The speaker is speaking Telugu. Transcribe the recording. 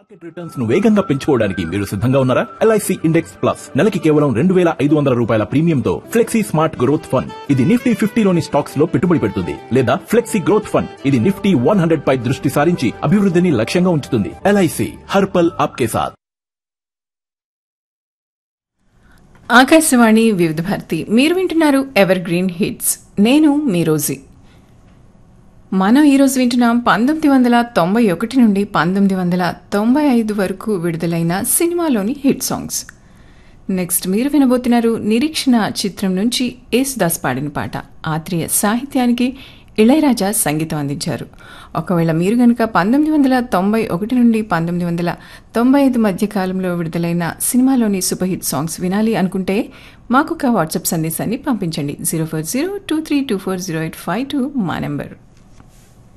మార్కెట్ రిటర్న్స్ ను వేగంగా పెంచుకోవడానికి మీరు సిద్ధంగా ఉన్నారా ఎల్ఐసి ఇండెక్స్ ప్లస్ నెలకి కేవలం రెండు వేల ఐదు వందల రూపాయల ప్రీమియంతో ఫ్లెక్సీ స్మార్ట్ గ్రోత్ ఫండ్ ఇది నిఫ్టీ ఫిఫ్టీలోని స్టాక్స్ లో పెట్టుబడి పెడుతుంది లేదా ఫ్లెక్సీ గ్రోత్ ఫండ్ ఇది నిఫ్టీ వన్ హండ్రెడ్ పై దృష్టి సారించి అభివృద్ధిని లక్ష్యంగా ఉంచుతుంది ఎల్ఐసి హర్పల్ ఆప్కే సాథ్ ఆకాశవాణి వివిధ భారతి మీరు వింటున్నారు ఎవర్ గ్రీన్ హిట్స్ నేను మీ రోజీ మనం ఈరోజు వింటున్నాం పంతొమ్మిది వందల తొంభై ఒకటి నుండి పంతొమ్మిది వందల తొంభై ఐదు వరకు విడుదలైన సినిమాలోని హిట్ సాంగ్స్ నెక్స్ట్ మీరు వినబోతున్నారు నిరీక్షణ చిత్రం నుంచి యేసుదాస్ పాడిన పాట ఆత్రేయ సాహిత్యానికి ఇళయరాజా సంగీతం అందించారు ఒకవేళ మీరు గనుక పంతొమ్మిది వందల తొంభై ఒకటి నుండి పంతొమ్మిది వందల తొంభై ఐదు మధ్య కాలంలో విడుదలైన సినిమాలోని సూపర్ హిట్ సాంగ్స్ వినాలి అనుకుంటే మాకు ఒక వాట్సాప్ సందేశాన్ని పంపించండి zero four zero two three two four zero eight five two మా నెంబర్